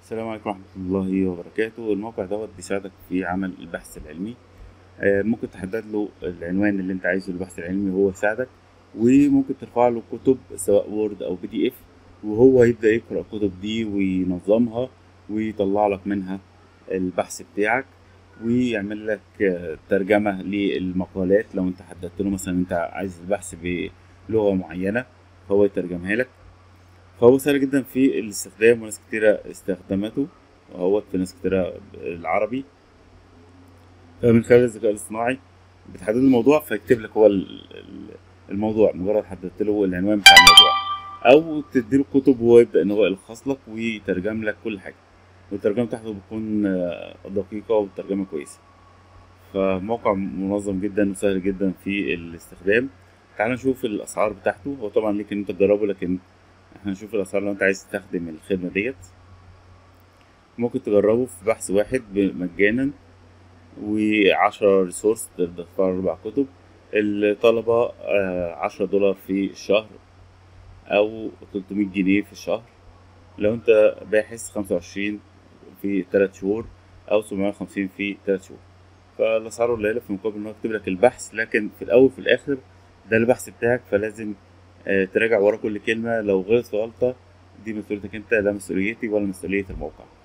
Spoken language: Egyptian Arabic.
السلام عليكم ورحمة الله وبركاته الموقع دوت بيساعدك في عمل البحث العلمي آه، ممكن تحدد له العنوان اللي انت عايزه للبحث العلمي وهو يساعدك وممكن ترفع له كتب سواء وورد او بي دي اف وهو يبدأ يقرأ الكتب دي وينظمها ويطلع لك منها البحث بتاعك ويعمل لك آه، ترجمة للمقالات لو انت حددت له مثلا انت عايز البحث بلغة معينة فهو يترجمها لك فهو سهل جدا في الاستخدام وناس كتيرة استخدمته وهو في ناس كتيرة العربي فمن خلال الذكاء الاصطناعي بتحدد له الموضوع فيكتب لك هو ال- ال- الموضوع مجرد حددت له العنوان بتاع الموضوع او تديله كتب وهو يبدا ان هو يلخص لك ويترجم لك كل حاجه والترجمه بتاعته بتكون آه، دقيقه وترجمه كويسه فموقع منظم جدا وسهل جدا في الاستخدام تعال نشوف الاسعار بتاعته هو طبعا ليك ان انت تجربه لكن احنا نشوف الاسعار لو انت عايز تستخدم الخدمه ديت ممكن تجربه في بحث واحد مجانا وعشرة ريسورس تقدر تدفع أربع كتب الطلبة آه، عشرة دولار في الشهر أو تلتمية جنيه في الشهر لو أنت باحث خمسة وعشرين في تلات شهور أو سبعمية وخمسين في تلات شهور فالأسعار قليلة في مقابل إن هو يكتب لك البحث لكن في الأول وفي الآخر ده البحث بتاعك فلازم آه، تراجع ورا كل كلمة لو غلط في غلطة دي مسؤوليتك أنت لا مسؤوليتي ولا مسؤولية الموقع